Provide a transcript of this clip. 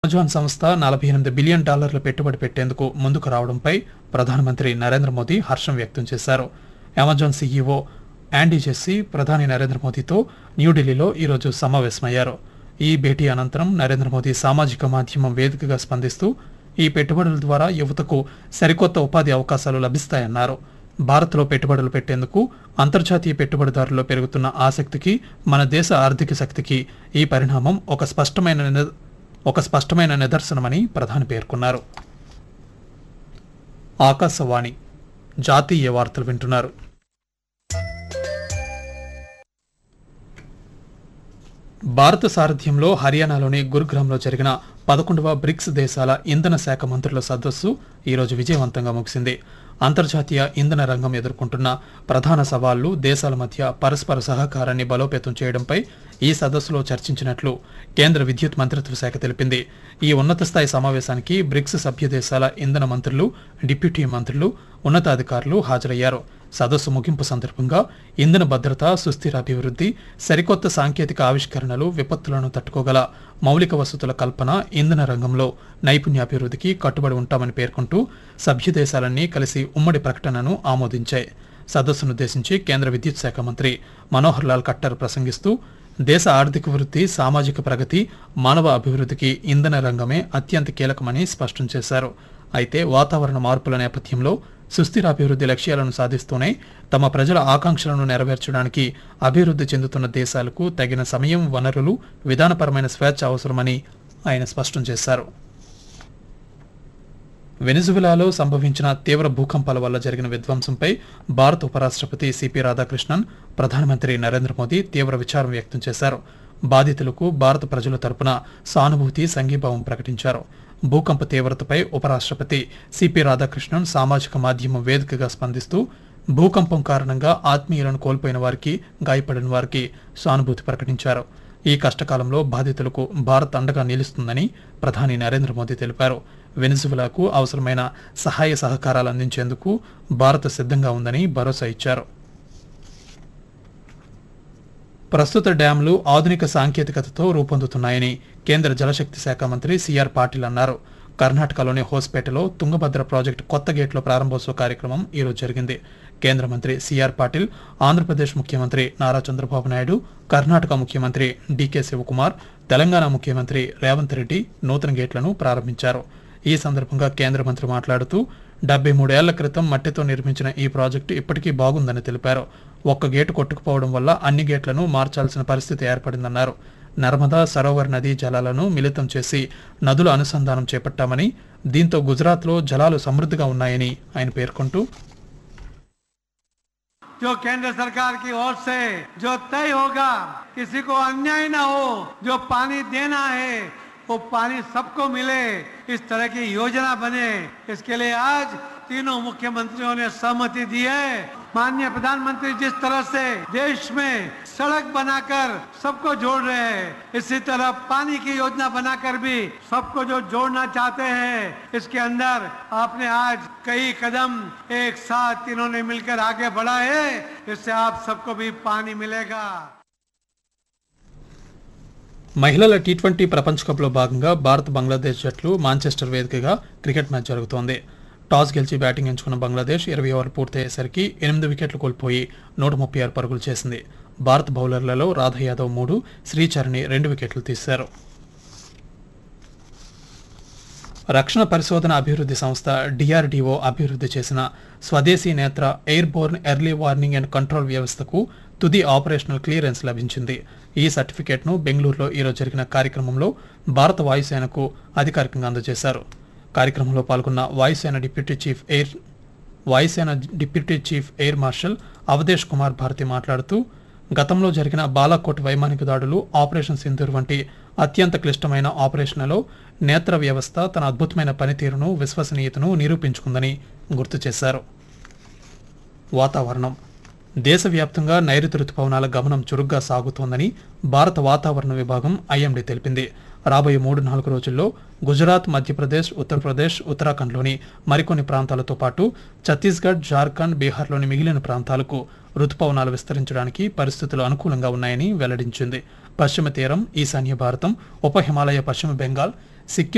Amazon సంస్థ నలభై ఎనిమిది బిలియన్ డాలర్ల పెట్టుబడి పెట్టేందుకు ముందుకు రావడంపై ప్రధానమంత్రి నరేంద్ర మోదీ హర్షం వ్యక్తం చేశారు అమెజాన్ సీఈఓ యాండీ జెస్సీ ప్రధాని నరేంద్ర మోదీతో న్యూఢిల్లీలో ఈరోజు సమావేశమయ్యారు ఈ భేటీ అనంతరం నరేంద్ర మోదీ సామాజిక మాధ్యమం వేదికగా స్పందిస్తూ ఈ పెట్టుబడుల ద్వారా యువతకు సరికొత్త ఉపాధి అవకాశాలు లభిస్తాయన్నారు భారత్లో పెట్టుబడులు పెట్టేందుకు అంతర్జాతీయ పెట్టుబడిదారుల్లో పెరుగుతున్న ఆసక్తికి మన దేశ ఆర్థిక శక్తికి ఈ పరిణామం ఒక స్పష్టమైన నిద- ఒక స్పష్టమైన నిదర్శనమని ప్రధాని పేర్కొన్నారు ఆకాశవాణి జాతీయ వార్తలు వింటున్నారు భారత సారథ్యంలో హర్యానాలోని గురుగ్రామ్లో జరిగిన పదకొండవ బ్రిక్స్ దేశాల ఇంధన శాఖ మంత్రుల సదస్సు ఈరోజు విజయవంతంగా ముగిసింది అంతర్జాతీయ ఇంధన రంగం ఎదుర్కొంటున్న ప్రధాన సవాళ్లు దేశాల మధ్య పరస్పర సహకారాన్ని బలోపేతం చేయడంపై ఈ సదస్సులో చర్చించినట్లు కేంద్ర విద్యుత్ మంత్రిత్వ శాఖ తెలిపింది ఈ ఉన్నత స్థాయి సమావేశానికి బ్రిక్స్ సభ్య దేశాల ఇంధన మంత్రులు డిప్యూటీ మంత్రులు ఉన్నతాధికారులు హాజరయ్యారు సదస్సు ముగింపు సందర్భంగా ఇంధన భద్రత సుస్థిర అభివృద్ధి సరికొత్త సాంకేతిక ఆవిష్కరణలు విపత్తులను తట్టుకోగల మౌలిక వసతుల కల్పన ఇంధన రంగంలో నైపుణ్యాభివృద్ధికి కట్టుబడి ఉంటామని పేర్కొంటూ సభ్య దేశాలన్నీ కలిసి ఉమ్మడి ప్రకటనను ఆమోదించాయి సదస్సునుద్దేశించి కేంద్ర విద్యుత్ శాఖ మంత్రి మనోహర్ లాల్ ఖట్టర్ ప్రసంగిస్తూ దేశ ఆర్థిక వృద్ధి సామాజిక ప్రగతి మానవ అభివృద్ధికి ఇంధన రంగమే అత్యంత కీలకమని స్పష్టం చేశారు అయితే వాతావరణ మార్పుల నేపథ్యంలో సుస్థిర అభివృద్ధి లక్ష్యాలను సాధిస్తూనే తమ ప్రజల ఆకాంక్షలను నెరవేర్చడానికి అభివృద్ధి చెందుతున్న దేశాలకు తగిన సమయం వనరులు విధానపరమైన స్వేచ్ఛ అవసరమని ఆయన స్పష్టం చేశారు వెనిజువెలాలో సంభవించిన తీవ్ర భూకంపాల వల్ల జరిగిన విధ్వంసంపై భారత ఉపరాష్ట్రపతి సిపి రాధాకృష్ణన్ ప్రధానమంత్రి నరేంద్ర మోదీ తీవ్ర విచారం వ్యక్తం చేశారు బాధితులకు భారత ప్రజల తరపున సానుభూతి సంఘీభావం ప్రకటించారు భూకంప తీవ్రతపై ఉపరాష్ట్రపతి సిపి రాధాకృష్ణన్ సామాజిక మాధ్యమం వేదికగా స్పందిస్తూ భూకంపం కారణంగా ఆత్మీయులను కోల్పోయిన వారికి గాయపడిన వారికి సానుభూతి ప్రకటించారు ఈ కష్టకాలంలో బాధితులకు భారత్ అండగా నిలుస్తుందని ప్రధాని నరేంద్ర మోదీ తెలిపారు వెనిజువెలాకు అవసరమైన సహాయ సహకారాలు అందించేందుకు భారత్ సిద్ధంగా ఉందని భరోసా ఇచ్చారు ప్రస్తుత డ్యాంలు ఆధునిక సాంకేతికతతో రూపొందుతున్నాయని కేంద్ర జలశక్తి శాఖ మంత్రి సిఆర్ పాటిల్ అన్నారు కర్ణాటకలోని హోస్పేటలో తుంగభద్ర ప్రాజెక్టు కొత్త గేట్ల ప్రారంభోత్సవ కార్యక్రమం ఈరోజు జరిగింది కేంద్ర మంత్రి సిఆర్ పాటిల్ ఆంధ్రప్రదేశ్ ముఖ్యమంత్రి నారా చంద్రబాబు నాయుడు కర్ణాటక ముఖ్యమంత్రి డికే శివకుమార్ తెలంగాణ ముఖ్యమంత్రి రేవంత్ రెడ్డి నూతన గేట్లను ప్రారంభించారు ఈ సందర్భంగా కేంద్ర మంత్రి మాట్లాడుతూ డెబ్బై మూడేళ్ల క్రితం మట్టితో నిర్మించిన ఈ ప్రాజెక్టు ఇప్పటికీ బాగుందని తెలిపారు ఒక్క గేటు కొట్టుకుపోవడం వల్ల అన్ని గేట్లను మార్చాల్సిన పరిస్థితి ఏర్పడిందన్నారు నర్మదా సరోవర్ నదీ జలాలను మిళితం చేసి నదుల అనుసంధానం చేపట్టామని దీంతో గుజరాత్లో జలాలు సమృద్ధిగా ఉన్నాయని ఆయన పేర్కొంటూ जो केंद्र सरकार की ओर से जो तय होगा किसी को अन्याय ना हो जो पानी देना है वो पानी सबको मिले इस तरह की योजना बने इसके लिए आज तीनों मुख्यमंत्रियों ने सहमति दी है माननीय प्रधानमंत्री जिस तरह से देश में सड़क बनाकर सबको जोड़ रहे हैं इसी तरह पानी की योजना बनाकर भी सबको जो जोड़ना चाहते हैं इसके अंदर आपने आज कई कदम एक साथ इन्होंने मिलकर आगे बढ़ा है इससे आप सबको भी पानी मिलेगा మహిళల టీ ట్వంటీ ప్రపంచ కప్లో భాగంగా భారత్ బంగ్లాదేశ్ జట్లు మాంచెస్టర్ వేదికగా క్రికెట్ మ్యాచ్ జరుగుతోంది టాస్ గెలిచి బ్యాటింగ్ ఎంచుకున్న బంగ్లాదేశ్ ఇరవై ఓవర్లు పూర్తయ్యేసరికి ఎనిమిది వికెట్లు కోల్పోయి నూట ముప్పై ఆరు పరుగులు చేసింది భారత బౌలర్లలో రాధ యాదవ్ మూడు శ్రీచరణి రెండు వికెట్లు తీశారు రక్షణ పరిశోధన అభివృద్ధి సంస్థ డిఆర్డీఓ అభివృద్ధి చేసిన స్వదేశీ Netra airborne early warning and control వ్యవస్థకు తుది ఆపరేషనల్ క్లియరెన్స్ లభించింది ఈ సర్టిఫికేట్ను బెంగళూరులో ఈరోజు జరిగిన కార్యక్రమంలో భారత వాయుసేనకు అధికారికంగా అందజేశారు కార్యక్రమంలో పాల్గొన్న వాయుసేన డిప్యూటీ చీఫ్ ఎయిర్ వాయుసేన deputy chief air marshal Avadhesh Kumar Bharati మాట్లాడుతూ గతంలో జరిగిన బాలాకోట్ వైమానిక దాడులు ఆపరేషన్ సింధూర్ వంటి అత్యంత క్లిష్టమైన ఆపరేషన్లలో నేత్ర వ్యవస్థ తన అద్భుతమైన పనితీరును విశ్వసనీయతను నిరూపించుకుందని గుర్తు చేశారు వాతావరణం దేశవ్యాప్తంగా నైరుతి రుతుపవనాల గమనం చురుగ్గా సాగుతోందని భారత వాతావరణ విభాగం ఐఎండీ తెలిపింది రాబోయే మూడు నాలుగు రోజుల్లో గుజరాత్ మధ్యప్రదేశ్ ఉత్తరప్రదేశ్ ఉత్తరాఖండ్లోని మరికొన్ని ప్రాంతాలతో పాటు ఛత్తీస్గఢ్ జార్ఖండ్ బీహార్లోని మిగిలిన ప్రాంతాలకు రుతుపవనాలు విస్తరించడానికి పరిస్థితులు అనుకూలంగా ఉన్నాయని వెల్లడించింది పశ్చిమ తీరం ఈశాన్య భారతం ఉప హిమాలయ పశ్చిమ బెంగాల్ సిక్కిం